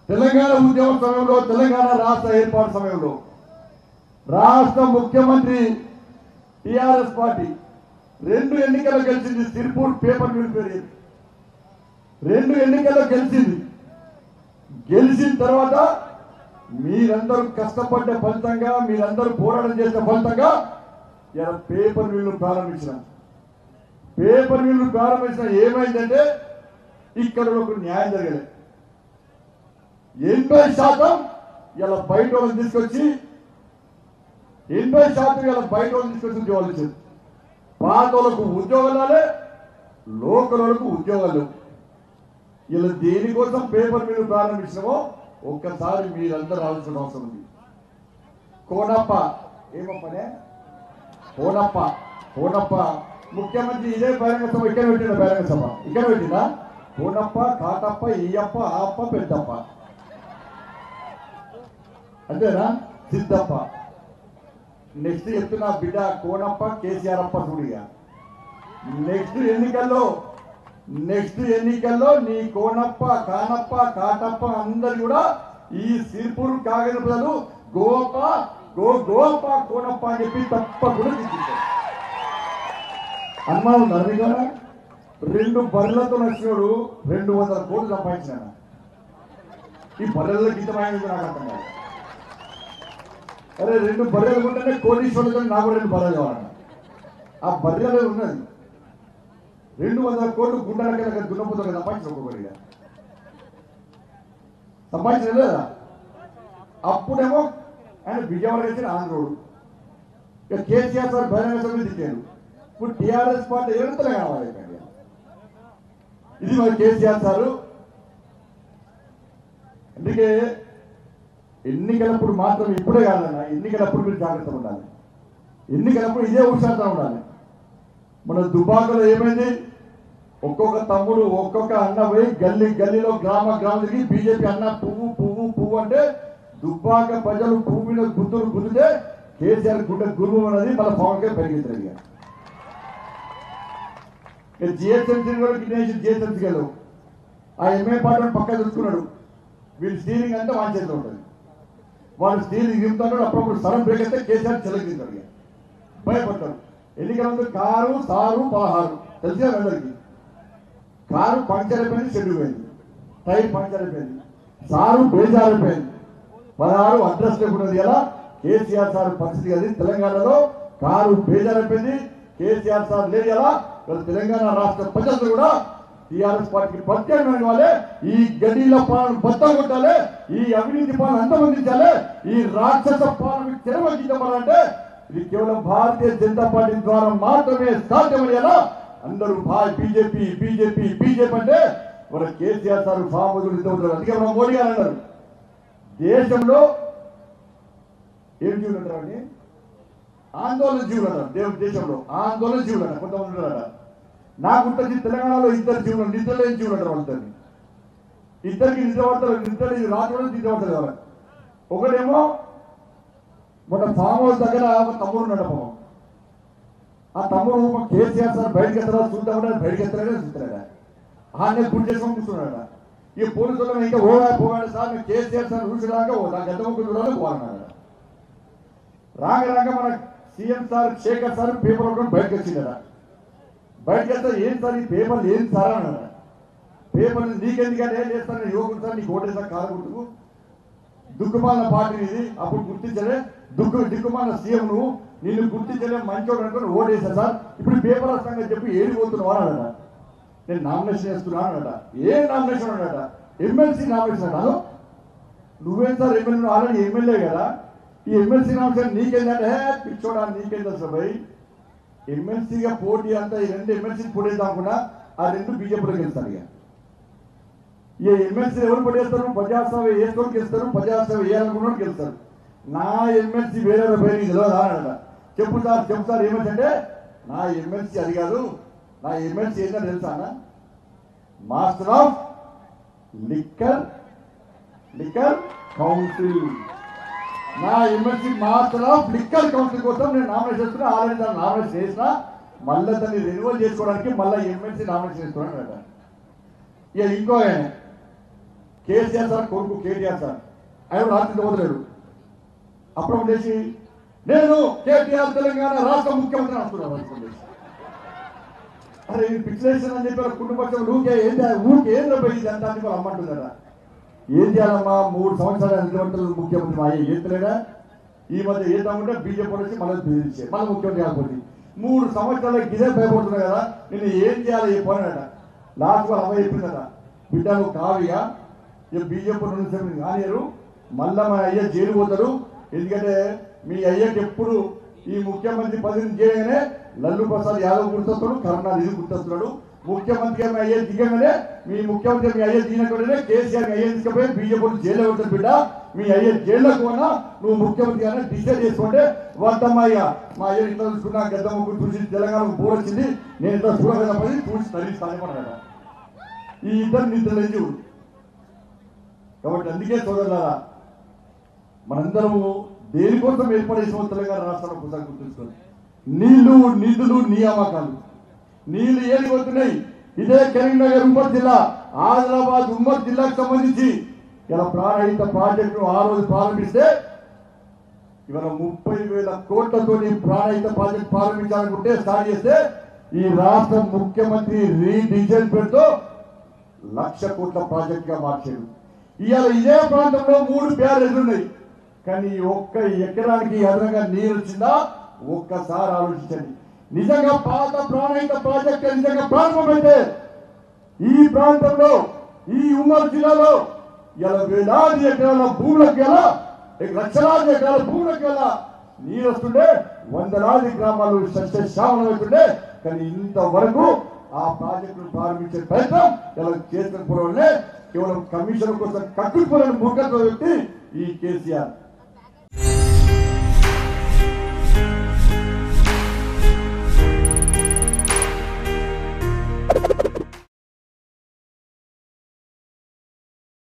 తెలంగాణ ఉద్యమ సమయంలో తెలంగాణ రాష్ట్ర ఏర్పాటు సమయంలో రాష్ట్ర ముఖ్యమంత్రి టిఆర్ఎస్ పార్టీ రెండు ఎన్నికల్లో గెలిచింది సిర్పూర్ పేపర్ మిల్ పేరు చెప్పి. రెండు ఎన్నికల్లో గెలిచింది గెలిచిన తర్వాత మీరందరూ కష్టపడ్డ ఫలితంగా మీరందరూ పోరాటం చేసిన ఫలితంగా ఇలా పేపర్ మిల్లు ప్రారంభించినాం పేపర్ మిల్లు ప్రారంభించిన ఏమైందంటే ఇక్కడ ఒక న్యాయం జరగలేదు ఎనభై శాతం ఇలా బయట వాళ్ళని తీసుకొచ్చి ఎనభై శాతం ఇలా బయట వాళ్ళని తీసుకొచ్చి ఉద్యోగాలు ఇచ్చారు పాత వాళ్ళకు ఉద్యోగాలు రాలే లోకల్ వాళ్ళకు ఉద్యోగాలు లేవు. ఇలా దేనికోసం పేపర్ మీద ప్రారంభించినామో ఒక్కసారి మీరందరూ ఆలోచన అవసరం ఉంది కోనప్ప ఏమప్పనే కోనప్ప కోనప్ప ముఖ్యమంత్రి ఇదే బహిరంగ సభ ఇక్కడ పెట్టిన బహిరంగ సభ ఇక్కడ పెట్టిందా కోనప్ప కాటప్ప ఈయప్ప ఆప్ప పెద్దప్ప అంతేనా సిద్ధప్ప నెక్స్ట్ చెప్తున్నా బిడ్డ కోనప్ప కేసీఆర్ అప్ప చూడిగా నెక్స్ట్ ఎన్నికల్లో నెక్స్ట్ ఎన్నికల్లో నీ కోనప్ప కానప్ప కాటప్ప అందరు కూడా ఈ సిర్పూర్ కాగని ప్రజలు గోప గో గోప కోనప్ప అని చెప్పి తప్పకుండా తీసుకుంటారు అనుమానం ఉందా మీకు ఏమైనా? రెండు బర్రెలతో నచ్చినోడు రెండు వందల కోట్లు సంపాదించిన ఈ బర్రెల గీతమైనది నాకు అర్థం కాదు అరే రెండు బర్రెలు ఉంటేనే కోటీశ్వరులతో నాకు కూడా రెండు బర్రెలు కావాలన్న ఆ బర్రెలు ఉన్నది రెండు వందల కోట్లు గుండెల కింద దున్నపోతుంది సంపాదించిన ఒక్కొక్కరిగా సంపాదించిన లేదా అప్పుడేమో ఆయన విజయవాడ వచ్చిన ఆంధ్రోడు ఇక కేసీఆర్ సార్ బహిరంగ సభ తిట్టాడు ఇప్పుడు టీఆర్ఎస్ పార్టీ ఎవరు తెలంగాణ వాళ్ళు అయిపోయారు. ఇది మరి కేసీఆర్ సారు అందుకే ఎన్నికలప్పుడు మాత్రం ఇప్పుడే కాదన్న ఎన్నికలప్పుడు మీరు జాగ్రత్తగా ఉండాలి ఎన్నికలప్పుడు ఇదే హుషారుగా ఉండాలి మన దుబాకలో ఏమైంది ఒక్కొక్క తమ్ముడు ఒక్కొక్క అన్న పోయి గల్లీ గల్లీలో గ్రామ గ్రామం తిరిగి బీజేపీ అన్న పువ్వు పువ్వు పువ్వు అంటే దుబ్బాక ప్రజలు పువ్వు మీద గుర్తులు గుద్దితే కేసీఆర్ గుడ్డ గురువు అనేది మన పవన్ గారు పెరిగించారు ఇక జిహెచ్ఎంసీ కూడా గిన్నెసి జిహెచ్ఎంసీ గెలవు ఆ ఎంఏ పార్టీ పక్క చూసుకున్నాడు వీళ్ళు స్టీరింగ్ అంతా వాన్ చేతిలో ఉంటుంది వాళ్ళు స్టీరింగ్ దిగుతాడు అప్పుడప్పుడు సడన్ బ్రేక్ అయితే కేసీఆర్ చెలకింటాడు ఇక భయపడతారు ఎన్నికల ముందు కారు సారు పదహారు తెలిసిన అందరికి కారు పంక్చర్ అయిపోయింది షెడ్ పోయింది టైర్ పంక్చర్ అయిపోయింది సారు బేజారైపోయింది పదహారు అడ్రస్ లేకున్నది ఎలా కేసీఆర్ సార్ పరిస్థితి అది తెలంగాణలో కారు బేజారైపోయింది కేసీఆర్ సార్ లేదు ఎలా ఇవాళ తెలంగాణ రాష్ట్ర ప్రజలు కూడా టీఆర్ఎస్ పార్టీకి ప్రత్యేకమైన వాళ్ళే ఈ గడిల పాలన బద్దలు కొట్టాలి ఈ అవినీతి పాలన అంతమందించాలి ఈ రాక్షస పాలన చెరవగించమనంటే ఇది కేవలం భారతీయ జనతా పార్టీ ద్వారా మాత్రమే సాధ్యమయ్యేలా అందరూ భా- బీజేపీ బీజేపీ బీజేపీ అంటే మన కేసీఆర్ సార్ సామధులు ఉంటారు అందుకే మన మోడీ గారు అన్నారు దేశంలో ఏం జీవులు అంటారండి ఆందోళన జీవులు అంటారు దేవ దేశంలో ఆందోళన జీవులు అంటారు కొంతమంది ఉంటారట నాకు ఉంటుంది తెలంగాణలో ఇద్దరు జీవులు నిద్ర లేని జీవులు అంటారు వాళ్ళిద్దరిని ఇద్దరికి నిద్ర పడతారు నిద్ర లేని రాత్రి కూడా నిద్ర పడతారు ఎవరు ఒకటేమో మొన్న ఫామ్ హౌస్ దగ్గర ఒక తమ్ముడు ఉన్నాడు పాపం ఆ తమ్ముడు మా కేసీఆర్ సార్ బయటకు ఎత్తరా చూద్దామంటే బయటకు ఎత్తలేడే చూస్తున్నాడా ఆనే గుడి చేసుకొని కూర్చున్నాడు ఈ పోలీసులు ఇంకా ఓడా పోగాడు సార్ మేము కేసీఆర్ సార్ చూసినాక ఓ నా గడ్డ ముక్కు చూడాలి పోవాలన్నాడు రాక రాక మన CM sir Shekhar sir paper ఒకటి బయటకు వచ్చిందట బయటకు వెళ్తే ఏం సార్ ఈ పేపర్లు ఏం సార్ అన్నాడు పేపర్ నీకెందుకంటే ఏం చేస్తాను యువకుడు సార్ నీకు ఓటేసారి కారు గుర్తుకు దుక్కుమాల పార్టీ ఇది అప్పుడు గుర్తించలే దుక్కు దిక్కుమాల సీఎం నువ్వు నిన్ను గుర్తించలే మంచోడు అనుకుని ఓటేసా సార్ ఇప్పుడు పేపర్ వస్తానని చెప్పి ఏది పోతున్నావు అన్నాడట నేను నామినేషన్ చేస్తున్నాను అన్నట ఏ నామినేషన్ అన్నట ఎమ్మెల్సీ నామినేషన్ అన్నాను నువ్వేం సార్ ఎమ్మెల్యే ఆల్రెడీ ఎమ్మెల్యే కదా ఈ ఎమ్మెల్సీ నామినేషన్ నీకేందంటే "హే, పిచ్చోడా నీకేం తెలుసు భయ్ ఎమ్మెల్సీగా పోటీ అంతా ఈ రెండు ఎమ్మెల్సీ పోటీ కాకుండా ఆ రెండు బీజేపీలో గెలుస్తారు ఇక ఈ ఎమ్మెల్సీ ఎవరు పడేస్తారు ప్రజాసేవ వేసుకోవడం గెలుస్తారు ప్రజాసేవ వేయాలనుకున్నాడు గెలుస్తారు నా ఎమ్మెల్సీ వేరే పేరు తెలియదా అన్నట చెప్పు సార్ చెప్పు సార్ ఎమ్మెల్సీ అంటే నా ఎమ్మెల్సీ అది కాదు నా ఎమ్మెల్సీ ఏంటో తెలుసా అన్న master of liquor liquor council నా MLC master of liquor council కోసం నేను నామినేషన్ చేస్తున్నా ఆల్రెడీ దాన్ని నామినేషన్ చేసిన మళ్ళీ దాన్ని రెన్యువల్ చేసుకోవడానికి మళ్ళీ ఎమ్మెల్సీ నామినేషన్ చేస్తున్నాను అన్నట ఇక ఇంకో ఆయన కేసీఆర్ సార్ కొడుకు కేటీఆర్ సార్ ఆయన రాత్రి వదిలేడు అప్పుడు లేచి నేను కేటీఆర్ తెలంగాణ రాష్ట్ర ముఖ్యమంత్రి అంటున్నాను అనుకోండి అరే ఇది పిక్చరేషన్ అని చెప్పారు కుటుంబ ఊకే ఏం చేయాలి ఊకే ఏం పోయింది అంత అని వాళ్ళు అమ్మంటున్నారా ఏం చేయాలమ్మా మూడు సంవత్సరాలు నిలబడతారు ముఖ్యమంత్రి మా అయ్య ఏతలేడా ఈ మధ్య ఏద్దామంటే బీజేపీ వచ్చి మనం బెదిరించే మన ముఖ్యమంత్రి కాకపోతే మూడు సంవత్సరాలు ఇదే భయపడుతున్నాయి కదా నేను ఏం చేయాలి ఏ పోయినట లాస్ట్ వాళ్ళు అమ్మ చెప్పిందట బిడ్డ నువ్వు కావిగా ఇక బీజేపీ నుంచి కానియరు మళ్ళా మా అయ్య జైలు పోతారు ఎందుకంటే మీ అయ్యకి ఎప్పుడు ఈ ముఖ్యమంత్రి పదవిని చేయగానే లల్లు ప్రసాద్ యాదవ్ గుర్తొస్తాడు కరుణానిధి ఇది గుర్తొస్తున్నాడు ముఖ్యమంత్రి మీ అయ్యే దిగగానే మీ ముఖ్యమంత్రి మీ అయ్యే దిగినట్టునే కేసీఆర్ మీ అయ్యే తీసుకుపోయి బీజేపీ జైల్లో ఉంటుంది బిడ్డ మీ అయ్యే జైల్లోకి పోనా నువ్వు ముఖ్యమంత్రి అని డిసైడ్ చేసుకుంటే వద్దమ్మా ఇక మా అయ్య ఇట్లా చూసుకున్నా గద్ద ముగ్గు చూసి తెలంగాణకు బోర్ వచ్చింది నేను ఇట్లా చూడగల పని చూసి తల్లిస్తాను ఈ ఇద్దరు నిద్ర లేచి కాబట్టి అందుకే సోదరులారా మనందరము దేనికోసం ఏర్పడేసిన తెలంగాణ రాష్ట్రంలో ఒకసారి గుర్తుంచుకోండి నీళ్లు నిధులు నియామకాలు నీళ్లు ఏది పోతున్నాయి ఇదే కరీంనగర్ ఉమ్మడి జిల్లా ఆదిలాబాద్ ఉమ్మడి జిల్లాకు సంబంధించి ఇలా ప్రాణహిత ప్రాజెక్టు ఆ రోజు ప్రారంభిస్తే ఇవాళ ముప్పై వేల కోట్లతోని ప్రాణహిత ప్రాజెక్ట్ ప్రారంభించాలనుకుంటే స్టార్ట్ చేస్తే ఈ రాష్ట్ర ముఖ్యమంత్రి రీడిజైన్ పేరుతో లక్ష కోట్ల ప్రాజెక్ట్ గా మార్చాడు ఇవాళ ఇదే ప్రాంతంలో మూడు బ్యారేజ్లు ఉన్నాయి కానీ ఒక్క ఎకరానికి అదనంగా నీరు వచ్చిందా ఒక్కసారి ఆలోచించండి నిజంగా పాత ప్రాణహిత ప్రాజెక్ట్ నిజంగా ప్రారంభమైతే ఈ ప్రాంతంలో ఈ ఉమ్మడి జిల్లాలో ఇలా వేలాది ఎకరాల భూములకు ఎలా లక్షలాది ఎకరాల భూములకు ఎలా నీరు వస్తుండే వందలాది గ్రామాలు సస్యశ్యామలం అవుతుండే కానీ ఇంతవరకు ఆ ప్రాజెక్టును ప్రారంభించే ప్రయత్నం ఇలా చేసుకోవడంలో కేవలం కమిషన్ కోసం కట్టుకుపోయిన మూర్ఖత్వ వ్యక్తి ఈ కేసీఆర్